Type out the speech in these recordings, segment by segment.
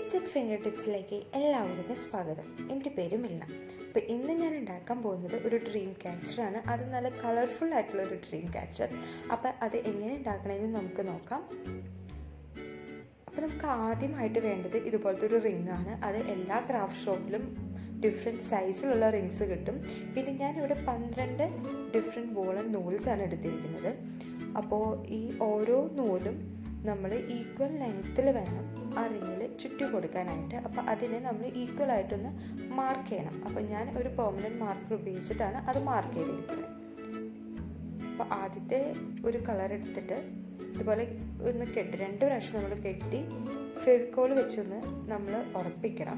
tips and finger ടിപ്സിലേക്ക് എല്ലാവർക്കും സ്വാഗതം എൻ്റെ പേര് മില്ല അപ്പോൾ ഇന്ന് ഞാൻ ഉണ്ടാക്കാൻ പോകുന്നത് ഒരു ഡ്രീം ക്യാച്ചറാണ് അത് നല്ല കളർഫുൾ ആയിട്ടുള്ള ഒരു ഡ്രീം ക്യാച്ചർ അപ്പോൾ അത് എങ്ങനെ ഉണ്ടാക്കണമെന്ന് നമുക്ക് നോക്കാം അപ്പോൾ നമുക്ക് ആദ്യമായിട്ട് വേണ്ടത് ഇതുപോലത്തെ ഒരു റിംഗ് ആണ് അത് എല്ലാ ക്രാഫ്റ്റ് ഷോപ്പിലും ഡിഫറെൻറ്റ് സൈസിലുള്ള റിങ്സ് കിട്ടും പിന്നെ ഞാനിവിടെ പന്ത്രണ്ട് ഡിഫറെൻറ്റ് വോളൻ നൂൽസാണ് എടുത്തിരിക്കുന്നത് അപ്പോൾ ഈ ഓരോ നൂലും നമ്മൾ ഈക്വൽ ലെങ്ത്തിൽ വേണം ആ റിങ്ങിൽ ചുറ്റി കൊടുക്കാനായിട്ട് അപ്പോൾ അതിനെ നമ്മൾ ഈക്വൽ ആയിട്ടൊന്ന് മാർക്ക് ചെയ്യണം അപ്പോൾ ഞാൻ ഒരു പെർമനൻറ്റ് മാർക്കർ ഉപയോഗിച്ചിട്ടാണ് അത് മാർക്ക് ചെയ്തിരിക്കുന്നത് അപ്പോൾ ആദ്യത്തെ ഒരു കളർ എടുത്തിട്ട് ഇതുപോലെ ഒന്ന് കെട്ടി രണ്ട് പ്രാവശ്യം നമ്മൾ കെട്ടി ഫെവിക്കോൾ വെച്ചൊന്ന് നമ്മൾ ഉറപ്പിക്കണം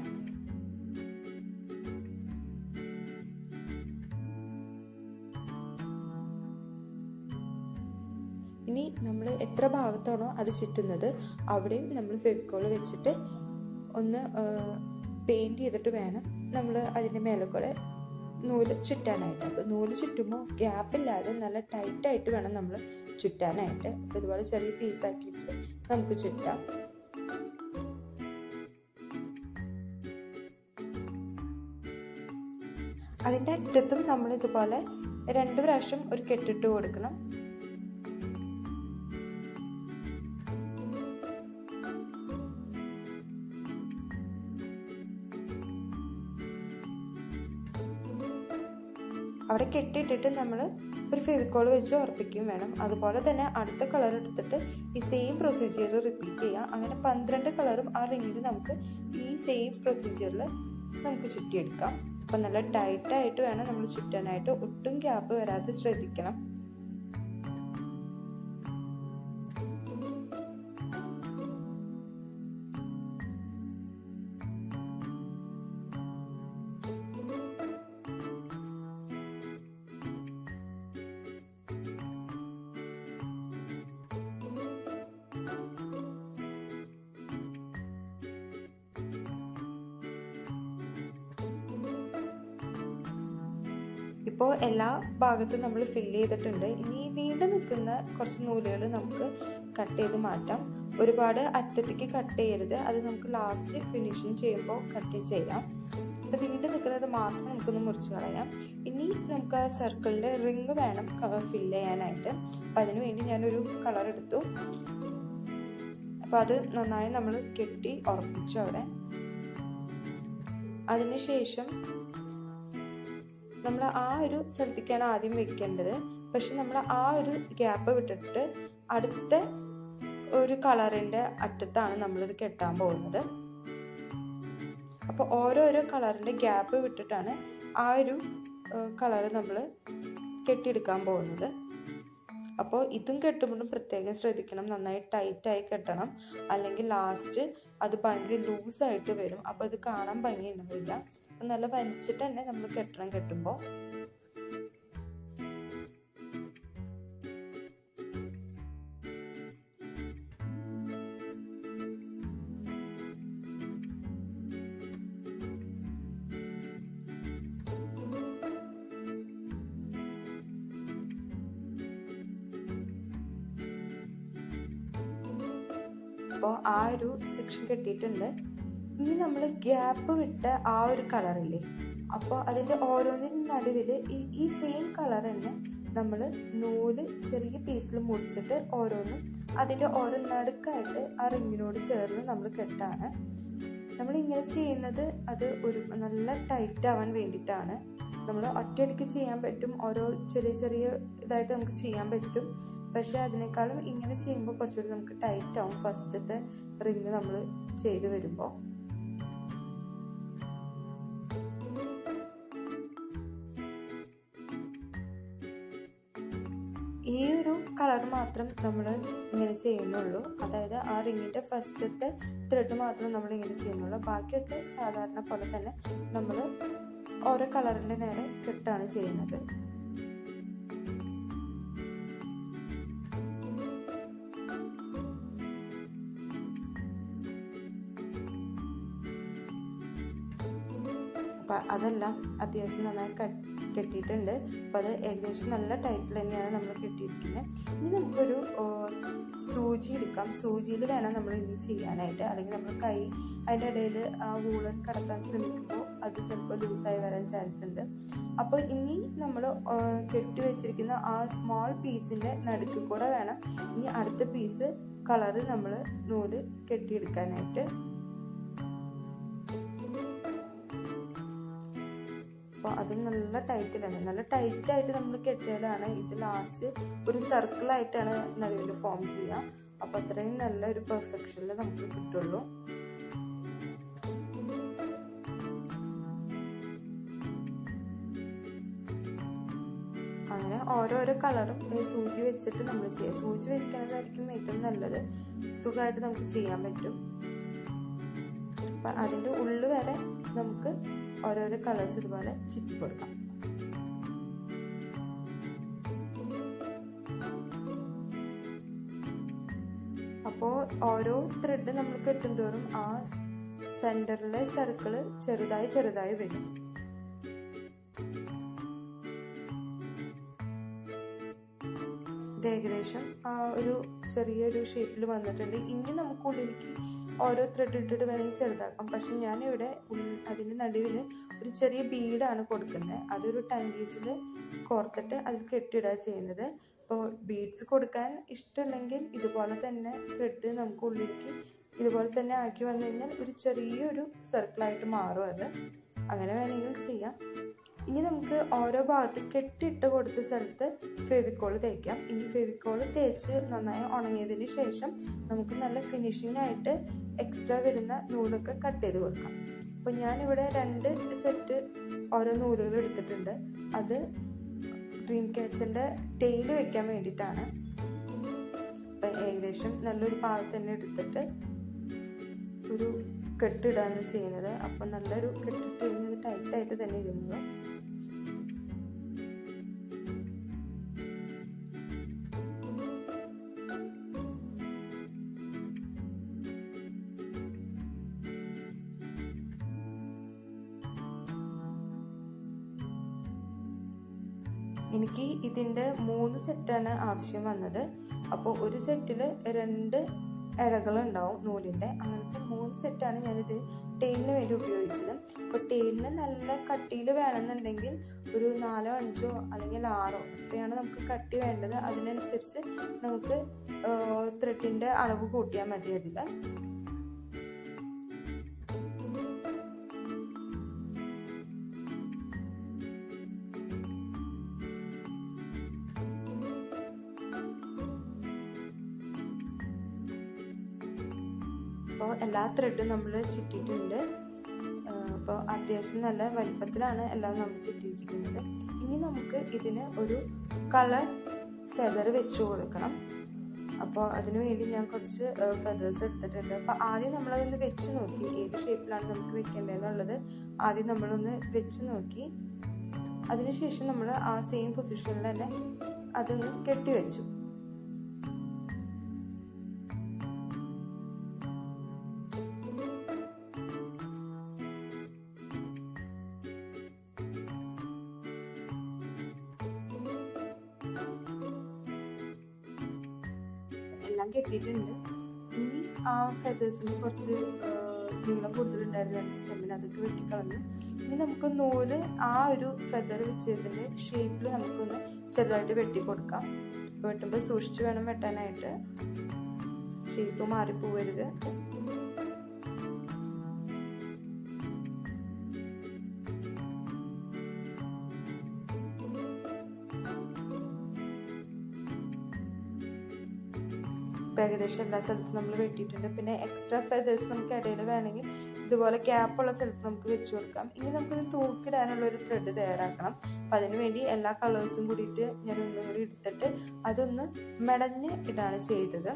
ഇനി നമ്മൾ എത്ര ഭാഗത്താണോ അത് ചുറ്റുന്നത് അവിടെയും നമ്മൾ ഫെവിക്കോൾ വെച്ചിട്ട് ഒന്ന് പെയിൻറ് ചെയ്തിട്ട് വേണം നമ്മൾ അതിൻ്റെ മേലെ കൂടെ നൂല് ചുറ്റാനായിട്ട് അപ്പോൾ നൂല് ചുറ്റുമ്പോൾ ഗ്യാപ്പില്ലാതെ നല്ല ടൈറ്റായിട്ട് വേണം നമ്മൾ ചുറ്റാനായിട്ട് അപ്പോൾ ഇതുപോലെ ചെറിയ പീസാക്കിയിട്ട് നമുക്ക് ചുറ്റാം അതിൻ്റെ അറ്റത്തും നമ്മൾ ഇതുപോലെ രണ്ട് പ്രാവശ്യം ഒരു കെട്ടിട്ട് കൊടുക്കണം അവിടെ കെട്ടിയിട്ടിട്ട് നമ്മൾ ഒരു ഫെവിക്കോൾ വെച്ച് ഉറപ്പിക്കുകയും വേണം അതുപോലെ തന്നെ അടുത്ത കളർ എടുത്തിട്ട് ഈ സെയിം പ്രൊസീജിയർ റിപ്പീറ്റ് ചെയ്യാം അങ്ങനെ പന്ത്രണ്ട് കളറും ആ റിങ്ങിൽ നമുക്ക് ഈ സെയിം പ്രൊസീജിയറിൽ നമുക്ക് ചുറ്റിയെടുക്കാം അപ്പം നല്ല ടൈറ്റായിട്ട് വേണം നമ്മൾ ചുറ്റാനായിട്ട് ഒട്ടും ഗ്യാപ്പ് വരാതെ ശ്രദ്ധിക്കണം ഇപ്പോൾ എല്ലാ ഭാഗത്തും നമ്മൾ ഫില്ല് ചെയ്തിട്ടുണ്ട് ഇനി നീണ്ടു നിൽക്കുന്ന കുറച്ച് നൂലുകൾ നമുക്ക് കട്ട് ചെയ്ത് മാറ്റാം ഒരുപാട് അറ്റത്തേക്ക് കട്ട് ചെയ്യരുത് അത് നമുക്ക് ലാസ്റ്റ് ഫിനിഷിങ് ചെയ്യുമ്പോൾ കട്ട് ചെയ്യാം അപ്പോൾ നീണ്ടു നിൽക്കുന്നത് മാത്രം നമുക്കൊന്ന് മുറിച്ച് കളയാം ഇനി നമുക്ക് ആ സർക്കിളിൻ്റെ റിങ് വേണം ഫില്ല് ചെയ്യാനായിട്ട് അപ്പം അതിനു വേണ്ടി ഞാനൊരു കളർ എടുത്തു അപ്പോൾ അത് നന്നായി നമ്മൾ കെട്ടി ഉറപ്പിച്ചു അവിടെ അതിനുശേഷം നമ്മൾ ആ ഒരു സ്ഥലത്തേക്കാണ് ആദ്യം വെക്കേണ്ടത് പക്ഷെ നമ്മൾ ആ ഒരു ഗ്യാപ്പ് വിട്ടിട്ട് അടുത്ത ഒരു കളറിൻ്റെ അറ്റത്താണ് നമ്മളിത് കെട്ടാൻ പോകുന്നത് അപ്പോൾ ഓരോരോ കളറിൻ്റെ ഗ്യാപ്പ് വിട്ടിട്ടാണ് ആ ഒരു കളർ നമ്മൾ കെട്ടിയെടുക്കാൻ പോകുന്നത് അപ്പോൾ ഇതും കെട്ടുമ്പോഴും പ്രത്യേകം ശ്രദ്ധിക്കണം നന്നായി ടൈറ്റായി കെട്ടണം അല്ലെങ്കിൽ ലാസ്റ്റ് അത് ഭയങ്കര ലൂസായിട്ട് വരും അപ്പോൾ അത് കാണാൻ ഭംഗി ഉണ്ടാവില്ല നല്ല വലിച്ചിട്ട് തന്നെ നമ്മൾ കെട്ടണം കെട്ടുമ്പോൾ അപ്പോൾ ആ ഒരു സെക്ഷൻ കെട്ടിയിട്ടുണ്ട് ഇനി നമ്മൾ ഗ്യാപ്പ് വിട്ട ആ ഒരു കളറില്ലേ അപ്പോൾ അതിൻ്റെ ഓരോന്നിനും നടുവിൽ ഈ ഈ സെയിം കളർ തന്നെ നമ്മൾ നൂല് ചെറിയ പീസിൽ മുറിച്ചിട്ട് ഓരോന്നും അതിൻ്റെ ഓരോ നടുക്കായിട്ട് ആ റിങ്ങിനോട് ചേർന്ന് നമ്മൾ കെട്ടാണ് നമ്മൾ ഇങ്ങനെ ചെയ്യുന്നത് അത് ഒരു നല്ല ടൈറ്റ് ആവാൻ വേണ്ടിയിട്ടാണ് നമ്മൾ ഒറ്റയടിക്ക് ചെയ്യാൻ പറ്റും ഓരോ ചെറിയ ചെറിയ ഇതായിട്ട് നമുക്ക് ചെയ്യാൻ പറ്റും പക്ഷേ അതിനേക്കാളും ഇങ്ങനെ ചെയ്യുമ്പോൾ കുറച്ചുകൂടി നമുക്ക് ടൈറ്റ് ആവും ഫസ്റ്റത്തെ റിങ് നമ്മൾ ചെയ്ത് വരുമ്പോൾ ഈ ഒരു കളർ മാത്രം നമ്മൾ ഇങ്ങനെ ചെയ്യുന്നുള്ളൂ അതായത് ആ റിങ്ങിൻ്റെ ഫസ്റ്റത്തെ ത്രെഡ് മാത്രം നമ്മൾ ഇങ്ങനെ ചെയ്യുന്നുള്ളൂ ബാക്കിയൊക്കെ സാധാരണ പോലെ തന്നെ നമ്മൾ ഓരോ കളറിൻ്റെ നേരെ കെട്ടാണ് ചെയ്യുന്നത് അപ്പം അതെല്ലാം അത്യാവശ്യം നന്നായി കെട്ടിയിട്ടുണ്ട് അപ്പോൾ അത് ഏകദേശം നല്ല ടൈറ്റിൽ തന്നെയാണ് നമ്മൾ കെട്ടിയിരിക്കുന്നത് ഇനി നമുക്കൊരു സൂചി സൂചി എടുക്കാം സൂചിയിൽ വേണം നമ്മൾ ഇനി ചെയ്യാനായിട്ട് അല്ലെങ്കിൽ നമ്മൾ കൈ അതിൻ്റെ ഇടയിൽ ആ വൂളൻ കടത്താൻ ശ്രമിക്കുമ്പോൾ അത് ചിലപ്പോൾ ലൂസായി വരാൻ ചാൻസ് ഉണ്ട് അപ്പോൾ ഇനി നമ്മൾ കെട്ടി വെച്ചിരിക്കുന്ന ആ സ്മോൾ പീസിൻ്റെ നടുക്ക് കൂടെ വേണം ഇനി അടുത്ത പീസ് കളറ് നമ്മൾ നൂല് കെട്ടിയെടുക്കാനായിട്ട് അപ്പോൾ അത് നല്ല ടൈറ്റ് തന്നെ നല്ല ടൈറ്റായിട്ട് നമ്മൾ കെട്ടിയാലാണ് ഇത് ലാസ്റ്റ് ഒരു സർക്കിളായിട്ടാണ് നടുവിൽ ഫോം ചെയ്യുക അപ്പോൾ അത്രയും നല്ല ഒരു പെർഫെക്ഷനിൽ നമുക്ക് കിട്ടുള്ളൂ അങ്ങനെ ഓരോരോ കളറും സൂചി വെച്ചിട്ട് നമ്മൾ ചെയ്യുക സൂചി വെക്കുന്നതായിരിക്കും ഏറ്റവും നല്ലത് സുഖമായിട്ട് നമുക്ക് ചെയ്യാൻ പറ്റും അപ്പം അതിൻ്റെ ഉള്ളിൽ വരെ നമുക്ക് ഓരോരോ കളേഴ്സ് ഇതുപോലെ ചുറ്റി കൊടുക്കാം അപ്പോൾ ഓരോ ത്രെഡ് നമ്മൾ കെട്ടുന്തോറും ആ സെൻറ്ററിലെ സർക്കിള് ചെറുതായി ചെറുതായി വരും ഇത് ഏകദേശം ആ ഒരു ചെറിയൊരു ഷേപ്പിൽ വന്നിട്ടുണ്ട് ഇനി നമുക്ക് ഉള്ളിലേക്ക് ഓരോ ത്രെഡ് ഇട്ടിട്ട് വേണമെങ്കിൽ ചെറുതാക്കാം പക്ഷെ ഞാനിവിടെ അതിൻ്റെ നടുവിൽ ഒരു ചെറിയ ബീഡാണ് കൊടുക്കുന്നത് അതൊരു ടങ്കീസിൽ കോർത്തിട്ട് അതിൽ കെട്ടിടുക ചെയ്യുന്നത് അപ്പോൾ ബീഡ്സ് കൊടുക്കാൻ ഇഷ്ടമല്ലെങ്കിൽ ഇതുപോലെ തന്നെ ത്രെഡ് നമുക്ക് ഉള്ളിലേക്ക് ഇതുപോലെ തന്നെ ആക്കി വന്നു കഴിഞ്ഞാൽ ഒരു ചെറിയൊരു സർക്കിളായിട്ട് മാറും അത് അങ്ങനെ വേണമെങ്കിൽ ചെയ്യാം ഇനി നമുക്ക് ഓരോ ഭാഗത്ത് കെട്ടിട്ട് കൊടുത്ത സ്ഥലത്ത് ഫെവിക്കോൾ തേക്കാം ഇനി ഫെവിക്കോൾ തേച്ച് നന്നായി ഉണങ്ങിയതിന് ശേഷം നമുക്ക് നല്ല ഫിനിഷിംഗ് ആയിട്ട് എക്സ്ട്രാ വരുന്ന നൂലൊക്കെ കട്ട് ചെയ്ത് കൊടുക്കാം അപ്പോൾ ഞാനിവിടെ രണ്ട് സെറ്റ് ഓരോ നൂലുകൾ എടുത്തിട്ടുണ്ട് അത് ഡ്രീം ക്യാച്ചറിൻ്റെ ടെയിൽ വെക്കാൻ വേണ്ടിയിട്ടാണ് അപ്പം ഏകദേശം നല്ലൊരു ഭാഗത്ത് തന്നെ എടുത്തിട്ട് ഒരു കെട്ടിടാണ് ചെയ്യുന്നത് അപ്പം നല്ലൊരു കെട്ടിട്ട് കഴിഞ്ഞത് ടൈറ്റായിട്ട് തന്നെ ഇടുന്നത് എനിക്ക് ഇതിൻ്റെ മൂന്ന് സെറ്റാണ് ആവശ്യം വന്നത് അപ്പോൾ ഒരു സെറ്റിൽ രണ്ട് ഇഴകളുണ്ടാവും നൂലിൻ്റെ അങ്ങനത്തെ മൂന്ന് സെറ്റാണ് ഞാനിത് ടെയിലിന് വേണ്ടി ഉപയോഗിച്ചത് അപ്പോൾ ടെയിലിന് നല്ല കട്ടിയിൽ വേണമെന്നുണ്ടെങ്കിൽ ഒരു നാലോ അഞ്ചോ അല്ലെങ്കിൽ ആറോ എത്രയാണ് നമുക്ക് കട്ടി വേണ്ടത് അതിനനുസരിച്ച് നമുക്ക് ത്രെഡിൻ്റെ അളവ് കൂട്ടിയാൽ മതി അതിൽ അപ്പോൾ എല്ലാ ത്രെഡും നമ്മൾ ചുറ്റിയിട്ടുണ്ട് അപ്പോൾ അത്യാവശ്യം നല്ല വലിപ്പത്തിലാണ് എല്ലാം നമ്മൾ ചുറ്റിയിരിക്കുന്നത് ഇനി നമുക്ക് ഇതിന് ഒരു കളർ ഫെദർ വെച്ച് കൊടുക്കണം അപ്പോൾ അതിന് വേണ്ടി ഞാൻ കുറച്ച് ഫെദേഴ്സ് എടുത്തിട്ടുണ്ട് അപ്പോൾ ആദ്യം നമ്മളതൊന്ന് വെച്ച് നോക്കി ഏത് ഷേപ്പിലാണ് നമുക്ക് വെക്കേണ്ടതെന്നുള്ളത് ആദ്യം നമ്മളൊന്ന് വെച്ച് നോക്കി അതിനുശേഷം നമ്മൾ ആ സെയിം പൊസിഷനിൽ തന്നെ അതൊന്ന് കെട്ടി വെച്ചു എല്ലാം കെട്ടിയിട്ടുണ്ട് ഇനി ആ ഫെദേഴ്സിന് കുറച്ച് നീളം കൂടുതലുണ്ടായിരുന്നു സ്റ്റെമ്മിന് അതൊക്കെ വെട്ടിക്കളഞ്ഞു ഇനി നമുക്ക് നൂല് ആ ഒരു ഫെദർ വെച്ചതിൻ്റെ ഷേപ്പിൽ നമുക്കൊന്ന് ചെറുതായിട്ട് വെട്ടി കൊടുക്കാം വെട്ടുമ്പോൾ സൂക്ഷിച്ച് വേണം വെട്ടാനായിട്ട് ഷേപ്പ് മാറിപ്പോവരുത് ഇപ്പോൾ ഏകദേശം എല്ലാ സ്ഥലത്തും നമ്മൾ വെട്ടിയിട്ടുണ്ട് പിന്നെ എക്സ്ട്രാ ഫെദേഴ്സ് നമുക്ക് ഇടയിൽ വേണമെങ്കിൽ ഇതുപോലെ ക്യാപ്പുള്ള സ്ഥലത്ത് നമുക്ക് വെച്ച് കൊടുക്കാം ഇനി നമുക്കിത് തൂക്കിടാനുള്ള ഒരു ത്രെഡ് തയ്യാറാക്കണം അപ്പം അതിന് വേണ്ടി എല്ലാ കളേഴ്സും കൂടിയിട്ട് ഞാൻ ഒന്നും കൂടി എടുത്തിട്ട് അതൊന്ന് മെടഞ്ഞ് ഇടാണ് ചെയ്തത്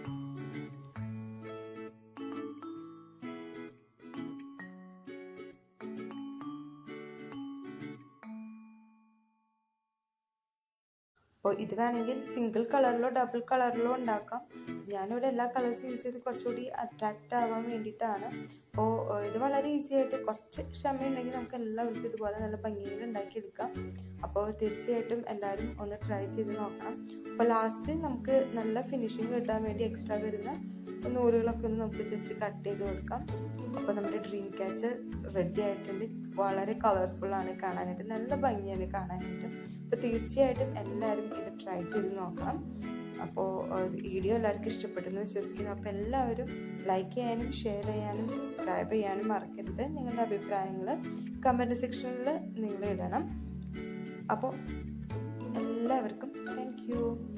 അപ്പോൾ ഇത് വേണമെങ്കിൽ സിംഗിൾ കളറിലോ ഡബിൾ കളറിലോ ഉണ്ടാക്കാം ഞാനിവിടെ എല്ലാ കളേഴ്സും യൂസ് ചെയ്ത് കുറച്ചുകൂടി അട്രാക്റ്റ് ആവാൻ വേണ്ടിയിട്ടാണ് അപ്പോൾ ഇത് വളരെ ഈസി ആയിട്ട് കുറച്ച് ക്ഷമയുണ്ടെങ്കിൽ നമുക്ക് എല്ലാവർക്കും ഇതുപോലെ നല്ല ഭംഗിയിൽ ഉണ്ടാക്കിയെടുക്കാം അപ്പോൾ തീർച്ചയായിട്ടും എല്ലാവരും ഒന്ന് ട്രൈ ചെയ്ത് നോക്കണം അപ്പോൾ ലാസ്റ്റ് നമുക്ക് നല്ല ഫിനിഷിങ് കിട്ടാൻ വേണ്ടി എക്സ്ട്രാ വരുന്ന നൂലുകളൊക്കെ ഒന്ന് നമുക്ക് ജസ്റ്റ് കട്ട് ചെയ്ത് കൊടുക്കാം അപ്പോൾ നമ്മുടെ ഡ്രീം ക്യാച്ചർ റെഡി ആയിട്ടുണ്ട് വളരെ കളർഫുള്ളാണ് കാണാനായിട്ട് നല്ല ഭംഗിയാണ് കാണാനായിട്ട് അപ്പോൾ തീർച്ചയായിട്ടും എല്ലാവരും ഇത് ട്രൈ ചെയ്ത് നോക്കണം അപ്പോൾ വീഡിയോ എല്ലാവർക്കും ഇഷ്ടപ്പെട്ടെന്ന് വിശ്വസിക്കുന്നു അപ്പോൾ എല്ലാവരും ലൈക്ക് ചെയ്യാനും ഷെയർ ചെയ്യാനും സബ്സ്ക്രൈബ് ചെയ്യാനും മറക്കരുത് നിങ്ങളുടെ അഭിപ്രായങ്ങൾ കമൻറ്റ് സെക്ഷനിൽ നിങ്ങൾ ഇടണം അപ്പോൾ എല്ലാവർക്കും താങ്ക്